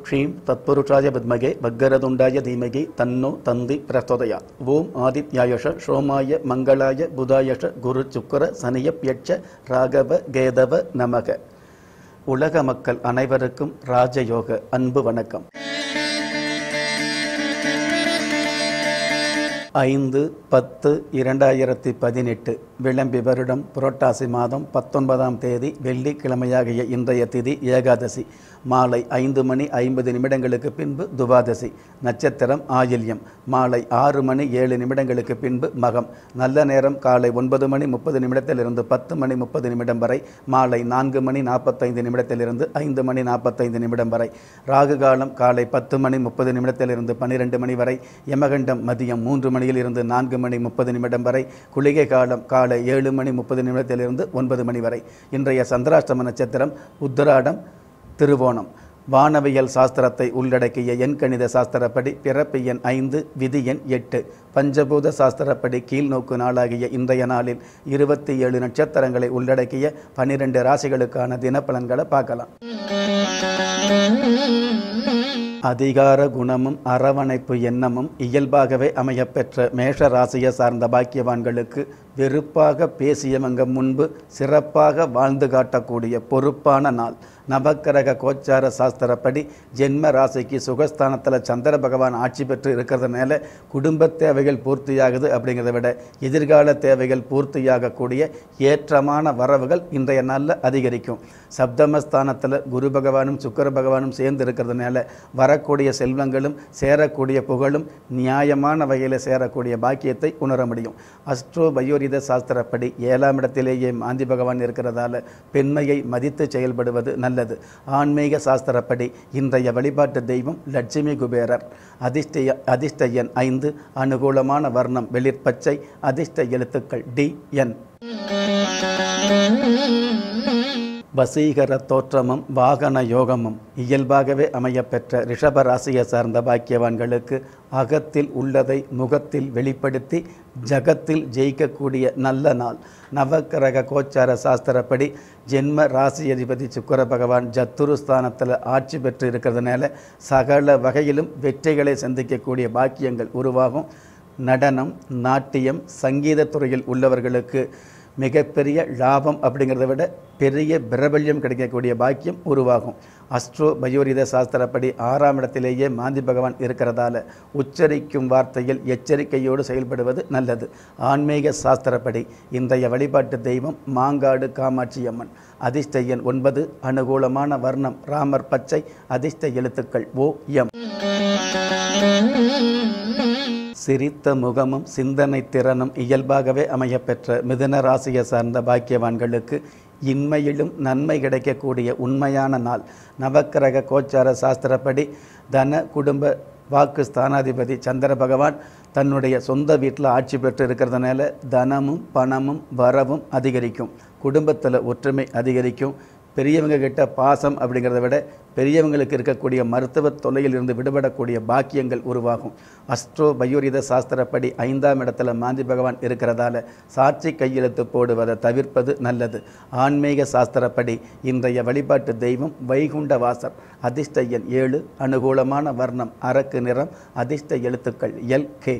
க்ஷீம் தத்புருஷாய வித்மகே வக்கரதுண்டாய தீமகி தன்னோ தந்தி பிரச்சோதயா ஓம் ஆதித்யாயஷ சோமாய மங்களாய புதாயஷ குரு சுக்கர சனியப்யட்ச ராகவ கேதவ நமக உலக மக்கள் அனைவருக்கும் ராஜயோக அன்பு வணக்கம் ஐந்து பத்து இரண்டாயிரத்தி பதினெட்டு விளம்பி வருடம் புரட்டாசி மாதம் பத்தொன்பதாம் தேதி வெள்ளிக்கிழமையாகிய இன்றைய திதி ஏகாதசி மாலை ஐந்து மணி ஐம்பது நிமிடங்களுக்கு பின்பு துவாதசி நட்சத்திரம் ஆயில்யம் மாலை ஆறு மணி ஏழு நிமிடங்களுக்கு பின்பு மகம் நல்ல நேரம் காலை ஒன்பது மணி முப்பது நிமிடத்திலிருந்து பத்து மணி முப்பது நிமிடம் வரை மாலை நான்கு மணி நாற்பத்தைந்து நிமிடத்திலிருந்து ஐந்து மணி நாற்பத்தைந்து நிமிடம் வரை ராகு காலம் காலை பத்து மணி முப்பது நிமிடத்திலிருந்து பன்னிரெண்டு மணி வரை யமகண்டம் மதியம் மூன்று மணியில் இருந்து நான்கு மணி முப்பது நிமிடம் வரை குளிகை காலம் காலை ஏழு மணி முப்பது நிமிடத்திலிருந்து ஒன்பது மணி வரை இன்றைய சந்திராஷ்டம நட்சத்திரம் உத்தராடம் திருவோணம் வானவியல் சாஸ்திரத்தை உள்ளடக்கிய எண்கணித சாஸ்திரப்படி பிறப்பு எண் ஐந்து விதி எண் எட்டு பஞ்சபூத சாஸ்திரப்படி கீழ்நோக்கு நாளாகிய இன்றைய நாளில் இருபத்தி ஏழு நட்சத்திரங்களை உள்ளடக்கிய பனிரெண்டு ராசிகளுக்கான தினப்பலன்களை பார்க்கலாம் அதிகார குணமும் அரவணைப்பு எண்ணமும் இயல்பாகவே அமையப்பெற்ற மேஷ ராசியை சார்ந்த பாக்கியவான்களுக்கு வெறுப்பாக பேசியவங்க முன்பு சிறப்பாக வாழ்ந்து காட்டக்கூடிய பொறுப்பான நாள் நவக்கிரக கோச்சார சாஸ்திரப்படி ஜென்ம ராசிக்கு சுகஸ்தானத்தில் சந்திர பகவான் ஆட்சி பெற்று இருக்கிறதுனால குடும்ப தேவைகள் பூர்த்தியாகுது அப்படிங்கிறத விட எதிர்கால தேவைகள் பூர்த்தியாகக்கூடிய ஏற்றமான வரவுகள் இன்றைய நாளில் அதிகரிக்கும் சப்தமஸ்தானத்தில் குரு பகவானும் சுக்கர பகவானும் சேர்ந்து இருக்கிறதுனால வரக்கூடிய செல்வங்களும் சேரக்கூடிய புகழும் நியாயமான வகையில் சேரக்கூடிய பாக்கியத்தை உணர முடியும் அஸ்ட்ரோ பயோரித சாஸ்திரப்படி ஏழாம் இடத்திலேயே மாந்தி பகவான் இருக்கிறதால பெண்மையை மதித்து செயல்படுவது நல்லது ஆன்மீக சாஸ்திரப்படி இன்றைய வழிபாட்டு தெய்வம் லட்சுமி குபேரர் அதிர்ஷ்ட அதிர்ஷ்ட எண் ஐந்து அனுகூலமான வர்ணம் வெளிர்பச்சை அதிர்ஷ்ட எழுத்துக்கள் டி என் வசீகர தோற்றமும் வாகன யோகமும் இயல்பாகவே அமையப்பெற்ற ரிஷப ராசியை சார்ந்த பாக்கியவான்களுக்கு அகத்தில் உள்ளதை முகத்தில் வெளிப்படுத்தி ஜகத்தில் ஜெயிக்கக்கூடிய நல்ல நாள் நவக்கிரக கோச்சார சாஸ்திரப்படி ஜென்ம ராசி அதிபதி சுக்கர பகவான் ஜத்துருஸ்தானத்தில் ஆட்சி பெற்று இருக்கிறதுனால சகல வகையிலும் வெற்றிகளை சந்திக்கக்கூடிய பாக்கியங்கள் உருவாகும் நடனம் நாட்டியம் சங்கீத துறையில் உள்ளவர்களுக்கு மிகப்பெரிய லாபம் அப்படிங்கிறத விட பெரிய பிரபல்யம் கிடைக்கக்கூடிய பாக்கியம் உருவாகும் அஸ்ட்ரோ பயோரித சாஸ்திரப்படி ஆறாம் இடத்திலேயே மாந்தி பகவான் இருக்கிறதால உச்சரிக்கும் வார்த்தையில் எச்சரிக்கையோடு செயல்படுவது நல்லது ஆன்மீக சாஸ்திரப்படி இன்றைய வழிபாட்டு தெய்வம் மாங்காடு காமாட்சி அம்மன் அதிர்ஷ்ட எண் ஒன்பது அனுகூலமான வர்ணம் ராமர் பச்சை அதிர்ஷ்ட எழுத்துக்கள் ஓ எம் சிரித்த முகமும் சிந்தனை திறனும் இயல்பாகவே அமையப்பெற்ற மிதுன ராசியை சார்ந்த பாக்கியவான்களுக்கு இன்மையிலும் நன்மை கிடைக்கக்கூடிய உண்மையான நாள் நவக்கிரக கோச்சார சாஸ்திரப்படி தன குடும்ப வாக்கு ஸ்தானாதிபதி சந்திர பகவான் தன்னுடைய சொந்த வீட்டில் ஆட்சி பெற்று இருக்கிறதுனால தனமும் பணமும் வரவும் அதிகரிக்கும் குடும்பத்தில் ஒற்றுமை அதிகரிக்கும் பெரியவங்க கிட்ட பாசம் அப்படிங்கிறத விட பெரியவங்களுக்கு இருக்கக்கூடிய மருத்துவ தொல்லையில் இருந்து விடுபடக்கூடிய பாக்கியங்கள் உருவாகும் அஸ்ட்ரோ பயோரித சாஸ்திரப்படி ஐந்தாம் இடத்துல மாந்தி பகவான் இருக்கிறதால சாட்சி கையெழுத்து போடுவதை தவிர்ப்பது நல்லது ஆன்மீக சாஸ்திரப்படி இன்றைய வழிபாட்டு தெய்வம் வைகுண்ட வாசர் அதிர்ஷ்ட எண் ஏழு அனுகூலமான வர்ணம் அரக்கு நிறம் அதிர்ஷ்ட எழுத்துக்கள் எல் கே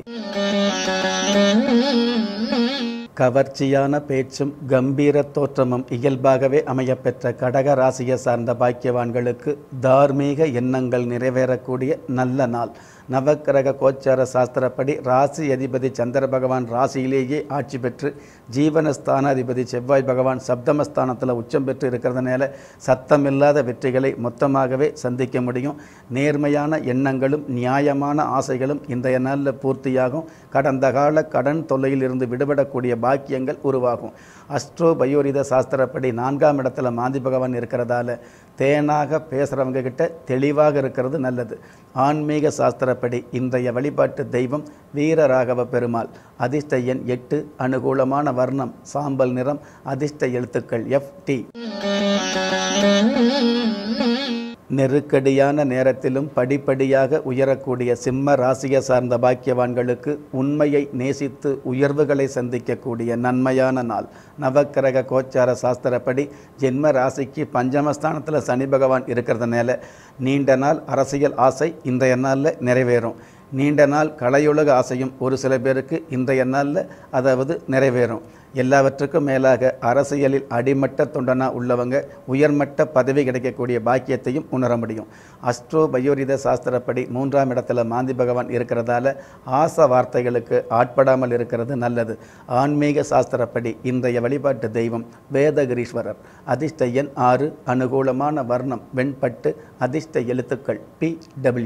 கவர்ச்சியான பேச்சும் கம்பீர தோற்றமும் இயல்பாகவே அமையப்பெற்ற கடக ராசியை சார்ந்த பாக்கியவான்களுக்கு தார்மீக எண்ணங்கள் நிறைவேறக்கூடிய நல்ல நாள் நவக்கிரக கோச்சார சாஸ்திரப்படி ராசி அதிபதி சந்திர பகவான் ராசியிலேயே ஆட்சி பெற்று ஜீவனஸ்தானாதிபதி செவ்வாய் பகவான் சப்தமஸ்தானத்தில் உச்சம் பெற்று இருக்கிறதுனால சத்தமில்லாத வெற்றிகளை மொத்தமாகவே சந்திக்க முடியும் நேர்மையான எண்ணங்களும் நியாயமான ஆசைகளும் இன்றைய நாளில் பூர்த்தியாகும் கடந்த கால கடன் தொல்லையில் இருந்து விடுபடக்கூடிய பாக்கியங்கள் உருவாகும் அஸ்ட்ரோ பயோரித சாஸ்திரப்படி நான்காம் இடத்துல மாந்தி பகவான் இருக்கிறதால தேனாக பேசுகிறவங்க கிட்ட தெளிவாக இருக்கிறது நல்லது ஆன்மீக சாஸ்திரப்படி இன்றைய வழிபாட்டு தெய்வம் வீரராகவ பெருமாள் அதிர்ஷ்ட எண் எட்டு அனுகூலமான வர்ணம் சாம்பல் நிறம் அதிர்ஷ்ட எழுத்துக்கள் எஃப் டி நெருக்கடியான நேரத்திலும் படிப்படியாக உயரக்கூடிய சிம்ம ராசியை சார்ந்த பாக்கியவான்களுக்கு உண்மையை நேசித்து உயர்வுகளை சந்திக்கக்கூடிய நன்மையான நாள் நவக்கிரக கோச்சார சாஸ்திரப்படி ஜென்ம ராசிக்கு பஞ்சமஸ்தானத்தில் சனி பகவான் இருக்கிறதுனால நீண்ட நாள் அரசியல் ஆசை இன்றைய நாளில் நிறைவேறும் நீண்ட நாள் கலையுலக ஆசையும் ஒரு சில பேருக்கு இன்றைய நாளில் அதாவது நிறைவேறும் எல்லாவற்றுக்கும் மேலாக அரசியலில் அடிமட்ட தொண்டனா உள்ளவங்க உயர்மட்ட பதவி கிடைக்கக்கூடிய பாக்கியத்தையும் உணர முடியும் அஸ்ட்ரோ பயோரித சாஸ்திரப்படி மூன்றாம் இடத்துல மாந்தி பகவான் இருக்கிறதால ஆச வார்த்தைகளுக்கு ஆட்படாமல் இருக்கிறது நல்லது ஆன்மீக சாஸ்திரப்படி இன்றைய வழிபாட்டு தெய்வம் வேதகிரீஸ்வரர் அதிர்ஷ்ட எண் ஆறு அனுகூலமான வர்ணம் வெண்பட்டு அதிர்ஷ்ட எழுத்துக்கள் பி டபிள்யூ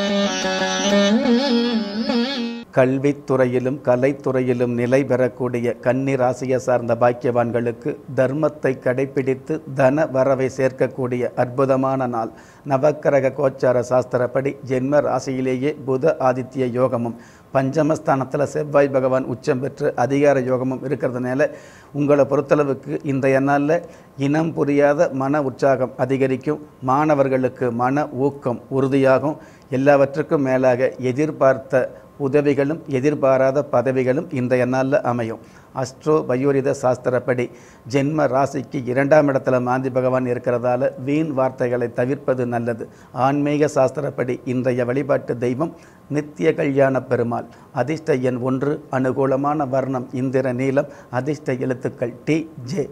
கல்வித்துறையிலும் கலைத்துறையிலும் நிலை பெறக்கூடிய கன்னி ராசியை சார்ந்த பாக்கியவான்களுக்கு தர்மத்தை கடைபிடித்து தன வரவை சேர்க்கக்கூடிய அற்புதமான நாள் நவக்கிரக கோச்சார சாஸ்திரப்படி ஜென்ம ராசியிலேயே புத ஆதித்ய யோகமும் பஞ்சமஸ்தானத்தில் செவ்வாய் பகவான் உச்சம் பெற்று அதிகார யோகமும் இருக்கிறதுனால உங்களை பொறுத்தளவுக்கு இன்றைய நாளில் இனம் புரியாத மன உற்சாகம் அதிகரிக்கும் மாணவர்களுக்கு மன ஊக்கம் உறுதியாகும் எல்லாவற்றுக்கும் மேலாக எதிர்பார்த்த உதவிகளும் எதிர்பாராத பதவிகளும் இன்றைய நாளில் அமையும் அஸ்ட்ரோ பயோரித சாஸ்திரப்படி ஜென்ம ராசிக்கு இரண்டாம் இடத்துல மாந்தி பகவான் இருக்கிறதால வீண் வார்த்தைகளை தவிர்ப்பது நல்லது ஆன்மீக சாஸ்திரப்படி இன்றைய வழிபாட்டு தெய்வம் நித்திய கல்யாண பெருமாள் அதிர்ஷ்ட எண் ஒன்று அனுகூலமான வர்ணம் இந்திர நீலம் அதிர்ஷ்ட எழுத்துக்கள் டி ஜே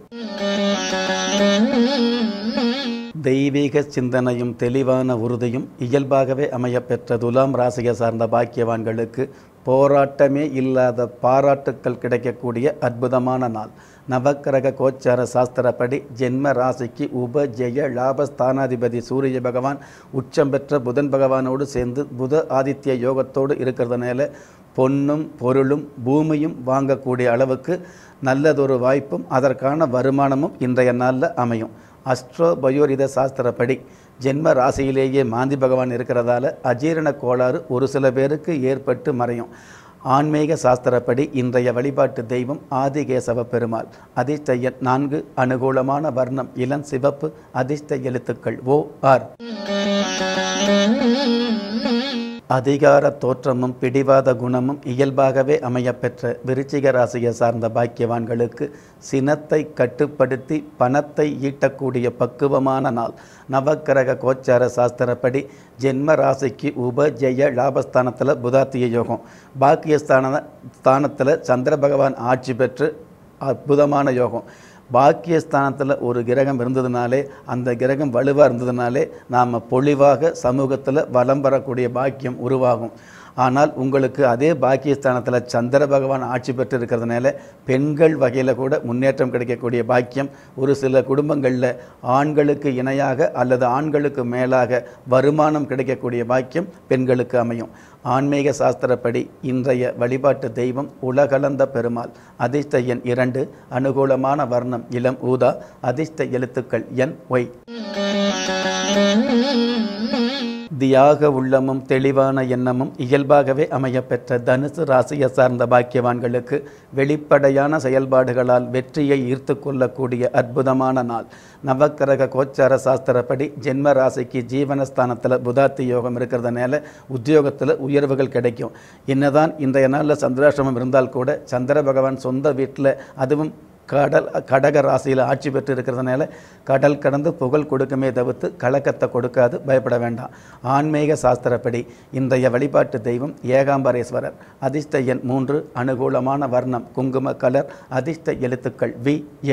தெய்வீக சிந்தனையும் தெளிவான உறுதியும் இயல்பாகவே அமையப்பெற்ற துலாம் ராசியை சார்ந்த பாக்கியவான்களுக்கு போராட்டமே இல்லாத பாராட்டுக்கள் கிடைக்கக்கூடிய அற்புதமான நாள் நவக்கிரக கோச்சார சாஸ்திரப்படி ஜென்ம ராசிக்கு உப ஜெய லாபஸ்தானாதிபதி சூரிய பகவான் உச்சம் பெற்ற புதன் பகவானோடு சேர்ந்து புத ஆதித்ய யோகத்தோடு இருக்கிறதுனால பொன்னும் பொருளும் பூமியும் வாங்கக்கூடிய அளவுக்கு நல்லதொரு வாய்ப்பும் அதற்கான வருமானமும் இன்றைய நாளில் அமையும் அஸ்ட்ரோ பயோரித சாஸ்திரப்படி ஜென்ம ராசியிலேயே மாந்தி பகவான் இருக்கிறதால அஜீரண கோளாறு ஒரு சில பேருக்கு ஏற்பட்டு மறையும் ஆன்மீக சாஸ்திரப்படி இன்றைய வழிபாட்டு தெய்வம் ஆதிகேசவ பெருமாள் அதிர்ஷ்ட எண் நான்கு அனுகூலமான வர்ணம் இளம் சிவப்பு அதிர்ஷ்ட எழுத்துக்கள் ஓ ஆர் அதிகார தோற்றமும் பிடிவாத குணமும் இயல்பாகவே அமையப்பெற்ற விருச்சிக ராசியை சார்ந்த பாக்கியவான்களுக்கு சினத்தை கட்டுப்படுத்தி பணத்தை ஈட்டக்கூடிய பக்குவமான நாள் நவக்கிரக கோச்சார சாஸ்திரப்படி ஜென்ம ராசிக்கு உப ஜெய லாபஸ்தானத்தில் புதாத்திய யோகம் பாக்கியஸ்தான ஸ்தானத்தில் சந்திர பகவான் ஆட்சி பெற்று அற்புதமான யோகம் பாக்கியஸ்தானத்தில் ஒரு கிரகம் இருந்ததுனாலே அந்த கிரகம் வலுவாக இருந்ததுனாலே நாம் பொலிவாக சமூகத்தில் வலம் வரக்கூடிய பாக்கியம் உருவாகும் ஆனால் உங்களுக்கு அதே பாக்கியஸ்தானத்தில் சந்திர பகவான் ஆட்சி பெற்று இருக்கிறதுனால பெண்கள் வகையில் கூட முன்னேற்றம் கிடைக்கக்கூடிய பாக்கியம் ஒரு சில குடும்பங்களில் ஆண்களுக்கு இணையாக அல்லது ஆண்களுக்கு மேலாக வருமானம் கிடைக்கக்கூடிய பாக்கியம் பெண்களுக்கு அமையும் ஆன்மீக சாஸ்திரப்படி இன்றைய வழிபாட்டு தெய்வம் உலகளந்த பெருமாள் அதிர்ஷ்ட எண் இரண்டு அனுகூலமான வர்ணம் இளம் ஊதா அதிர்ஷ்ட எழுத்துக்கள் என் ஒய் தியாக உள்ளமும் தெளிவான எண்ணமும் இயல்பாகவே அமையப்பெற்ற தனுசு ராசியை சார்ந்த பாக்கியவான்களுக்கு வெளிப்படையான செயல்பாடுகளால் வெற்றியை ஈர்த்து கொள்ளக்கூடிய அற்புதமான நாள் நவக்கிரக கோச்சார சாஸ்திரப்படி ஜென்ம ராசிக்கு ஜீவனஸ்தானத்தில் புதாத்தி யோகம் இருக்கிறதுனால உத்தியோகத்தில் உயர்வுகள் கிடைக்கும் என்னதான் இன்றைய நாளில் சந்திராசிரமம் இருந்தால் கூட சந்திர பகவான் சொந்த வீட்டில் அதுவும் கடல் கடக ராசியில் ஆட்சி பெற்று இருக்கிறதுனால கடல் கடந்து புகழ் கொடுக்குமே தவிர்த்து கலக்கத்தை கொடுக்காது பயப்பட வேண்டாம் ஆன்மீக சாஸ்திரப்படி இன்றைய வழிபாட்டு தெய்வம் ஏகாம்பரேஸ்வரர் அதிர்ஷ்ட எண் மூன்று அனுகூலமான வர்ணம் குங்கும கலர் அதிர்ஷ்ட எழுத்துக்கள் வி ஏ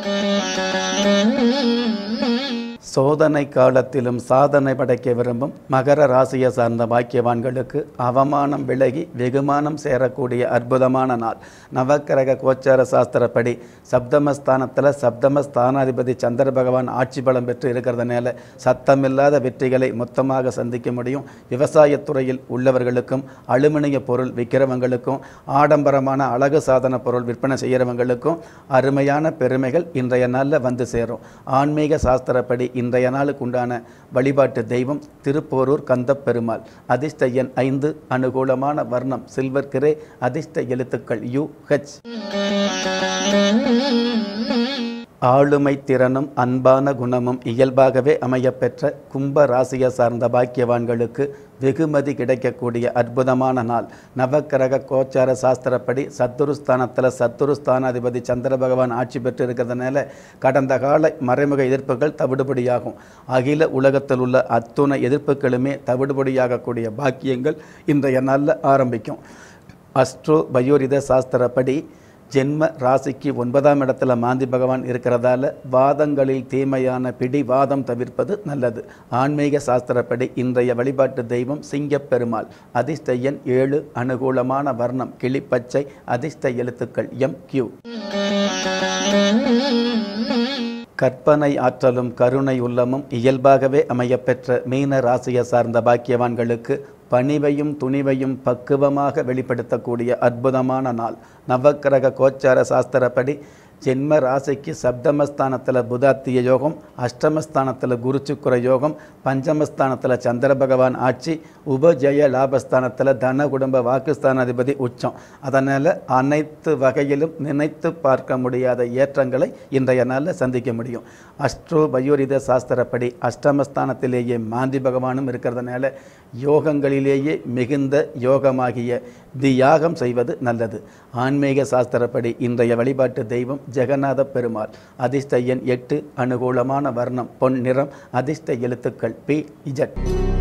சோதனை காலத்திலும் சாதனை படைக்க விரும்பும் மகர ராசியை சார்ந்த பாக்கியவான்களுக்கு அவமானம் விலகி வெகுமானம் சேரக்கூடிய அற்புதமான நாள் நவக்கிரக கோச்சார சாஸ்திரப்படி சப்தமஸ்தானத்தில் சப்தமஸ்தானாதிபதி சந்திர பகவான் ஆட்சி பலம் பெற்று இருக்கிறதுனால சத்தமில்லாத வெற்றிகளை மொத்தமாக சந்திக்க முடியும் விவசாயத்துறையில் உள்ளவர்களுக்கும் அலுமினிய பொருள் விற்கிறவங்களுக்கும் ஆடம்பரமான அழகு சாதன பொருள் விற்பனை செய்கிறவங்களுக்கும் அருமையான பெருமைகள் இன்றைய நாளில் வந்து சேரும் ஆன்மீக சாஸ்திரப்படி இன்றைய நாளுக்கு உண்டான வழிபாட்டு தெய்வம் திருப்போரூர் கந்தப் பெருமாள் அதிர்ஷ்ட எண் ஐந்து அனுகூலமான வர்ணம் சில்வர் கிரே அதிர்ஷ்ட எழுத்துக்கள் யு ஹெச் ஆளுமை திறனும் அன்பான குணமும் இயல்பாகவே அமையப்பெற்ற கும்ப ராசியை சார்ந்த பாக்கியவான்களுக்கு வெகுமதி கிடைக்கக்கூடிய அற்புதமான நாள் நவக்கிரக கோச்சார சாஸ்திரப்படி சத்துருஸ்தானத்தில் சத்துருஸ்தானாதிபதி சந்திர பகவான் ஆட்சி பெற்று இருக்கிறதுனால கடந்த கால மறைமுக எதிர்ப்புகள் தவிடுபடியாகும் அகில உலகத்தில் உள்ள அத்துணை எதிர்ப்புகளுமே தவிடுபடியாகக்கூடிய பாக்கியங்கள் இன்றைய நாளில் ஆரம்பிக்கும் அஸ்ட்ரோ பயோரித சாஸ்திரப்படி ஜென்ம ராசிக்கு ஒன்பதாம் இடத்துல மாந்தி பகவான் இருக்கிறதால வாதங்களில் தீமையான பிடி வாதம் தவிர்ப்பது நல்லது ஆன்மீக சாஸ்திரப்படி இன்றைய வழிபாட்டு தெய்வம் சிங்கப் பெருமாள் அதிர்ஷ்ட எண் ஏழு அனுகூலமான வர்ணம் கிளிப்பச்சை அதிர்ஷ்ட எழுத்துக்கள் எம் கியூ கற்பனை ஆற்றலும் கருணை உள்ளமும் இயல்பாகவே அமையப்பெற்ற மீன ராசியை சார்ந்த பாக்கியவான்களுக்கு பணிவையும் துணிவையும் பக்குவமாக வெளிப்படுத்தக்கூடிய அற்புதமான நாள் நவக்கிரக கோச்சார சாஸ்திரப்படி ஜென்ம ராசிக்கு சப்தமஸ்தானத்தில் புதாத்திய யோகம் அஷ்டமஸ்தானத்தில் குருச்சுக்குர யோகம் பஞ்சமஸ்தானத்தில் சந்திர பகவான் ஆட்சி உபஜய லாபஸ்தானத்தில் தன குடும்ப வாக்குஸ்தானாதிபதி உச்சம் அதனால் அனைத்து வகையிலும் நினைத்து பார்க்க முடியாத ஏற்றங்களை இன்றைய நாளில் சந்திக்க முடியும் அஸ்ட்ரோ பயோரித சாஸ்திரப்படி அஷ்டமஸ்தானத்திலேயே மாந்தி பகவானும் இருக்கிறதுனால யோகங்களிலேயே மிகுந்த யோகமாகிய தியாகம் செய்வது நல்லது ஆன்மீக சாஸ்திரப்படி இன்றைய வழிபாட்டு தெய்வம் ஜெகநாத பெருமாள் அதிர்ஷ்ட எண் எட்டு அனுகூலமான வர்ணம் பொன் நிறம் அதிர்ஷ்ட எழுத்துக்கள் பி இஜட்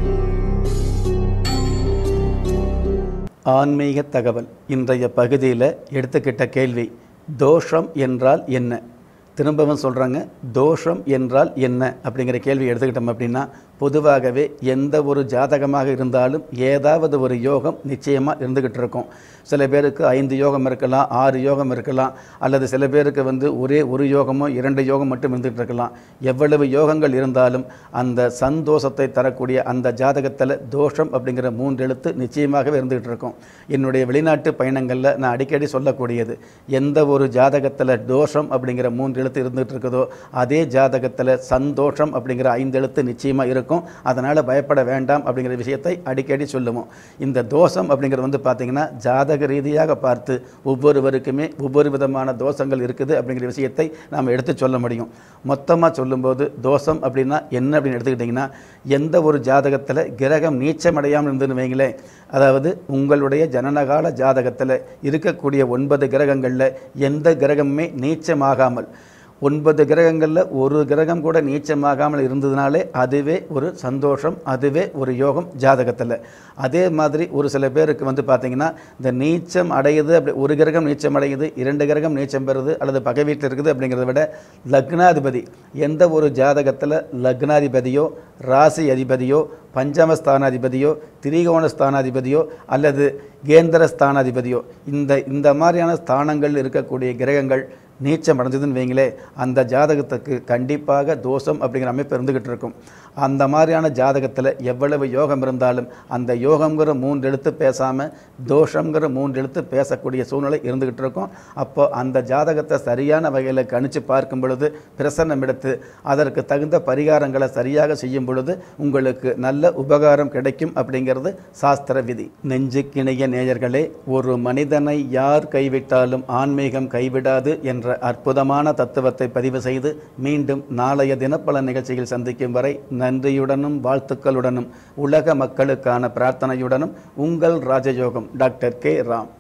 ஆன்மீக தகவல் இன்றைய பகுதியில் எடுத்துக்கிட்ட கேள்வி தோஷம் என்றால் என்ன திரும்பவும் சொல்கிறாங்க தோஷம் என்றால் என்ன அப்படிங்கிற கேள்வி எடுத்துக்கிட்டோம் அப்படின்னா பொதுவாகவே எந்த ஒரு ஜாதகமாக இருந்தாலும் ஏதாவது ஒரு யோகம் நிச்சயமாக இருந்துக்கிட்டு இருக்கும் சில பேருக்கு ஐந்து யோகம் இருக்கலாம் ஆறு யோகம் இருக்கலாம் அல்லது சில பேருக்கு வந்து ஒரே ஒரு யோகமோ இரண்டு யோகம் மட்டும் இருந்துகிட்டு இருக்கலாம் எவ்வளவு யோகங்கள் இருந்தாலும் அந்த சந்தோஷத்தை தரக்கூடிய அந்த ஜாதகத்தில் தோஷம் அப்படிங்கிற மூன்று எழுத்து நிச்சயமாகவே இருந்துகிட்டு இருக்கும் என்னுடைய வெளிநாட்டு பயணங்களில் நான் அடிக்கடி சொல்லக்கூடியது எந்த ஒரு ஜாதகத்தில் தோஷம் அப்படிங்கிற மூன்று எழுத்து இருந்துகிட்டு இருக்குதோ அதே ஜாதகத்தில் சந்தோஷம் அப்படிங்கிற ஐந்து எழுத்து நிச்சயமாக இருக்கும் அதனால் பயப்பட வேண்டாம் அப்படிங்கிற விஷயத்தை அடிக்கடி சொல்லுவோம் இந்த தோஷம் அப்படிங்கிறது வந்து பார்த்திங்கன்னா ஜாதக ரீதியாக பார்த்து ஒவ்வொருவருக்குமே ஒவ்வொரு விதமான தோஷங்கள் இருக்குது அப்படிங்கிற விஷயத்தை நாம் எடுத்து சொல்ல முடியும் மொத்தமாக சொல்லும்போது தோஷம் அப்படின்னா என்ன அப்படின்னு எடுத்துக்கிட்டிங்கன்னா எந்த ஒரு ஜாதகத்தில் கிரகம் நீச்சமடையாமல் இருந்துன்னு வைங்களேன் அதாவது உங்களுடைய ஜனனகால ஜாதகத்தில் இருக்கக்கூடிய ஒன்பது கிரகங்களில் எந்த கிரகமுமே நீச்சமாகாமல் ஒன்பது கிரகங்களில் ஒரு கிரகம் கூட நீச்சமாகாமல் இருந்ததுனாலே அதுவே ஒரு சந்தோஷம் அதுவே ஒரு யோகம் ஜாதகத்தில் அதே மாதிரி ஒரு சில பேருக்கு வந்து பார்த்திங்கன்னா இந்த நீச்சம் அடையுது அப்படி ஒரு கிரகம் நீச்சம் அடையுது இரண்டு கிரகம் நீச்சம் பெறுது அல்லது பகை வீட்டில் இருக்குது அப்படிங்கிறத விட லக்னாதிபதி எந்த ஒரு ஜாதகத்தில் லக்னாதிபதியோ ராசி அதிபதியோ பஞ்சமஸ்தானாதிபதியோ திரிகோண ஸ்தானாதிபதியோ அல்லது கேந்திர ஸ்தானாதிபதியோ இந்த இந்த மாதிரியான ஸ்தானங்கள் இருக்கக்கூடிய கிரகங்கள் நீச்சம் அடைஞ்சதுன்னு வைங்களே அந்த ஜாதகத்துக்கு கண்டிப்பாக தோஷம் அப்படிங்கிற அமைப்பு இருந்துக்கிட்டு இருக்கும் அந்த மாதிரியான ஜாதகத்தில் எவ்வளவு யோகம் இருந்தாலும் அந்த யோகங்கிற மூன்று எழுத்து பேசாமல் தோஷங்கிற மூன்று எழுத்து பேசக்கூடிய சூழ்நிலை இருந்துக்கிட்டு இருக்கும் அப்போ அந்த ஜாதகத்தை சரியான வகையில் கணிச்சு பார்க்கும் பொழுது பிரசன்னம் எடுத்து அதற்கு தகுந்த பரிகாரங்களை சரியாக செய்யும் பொழுது உங்களுக்கு நல்ல உபகாரம் கிடைக்கும் அப்படிங்கிறது சாஸ்திர விதி நெஞ்சுக்கிணைய நேயர்களே ஒரு மனிதனை யார் கைவிட்டாலும் ஆன்மீகம் கைவிடாது என்ற அற்புதமான தத்துவத்தை பதிவு செய்து மீண்டும் நாளைய தினப்பல நிகழ்ச்சியில் சந்திக்கும் வரை நன்றியுடனும் வாழ்த்துக்களுடனும் உலக மக்களுக்கான பிரார்த்தனையுடனும் உங்கள் ராஜயோகம் டாக்டர் கே ராம்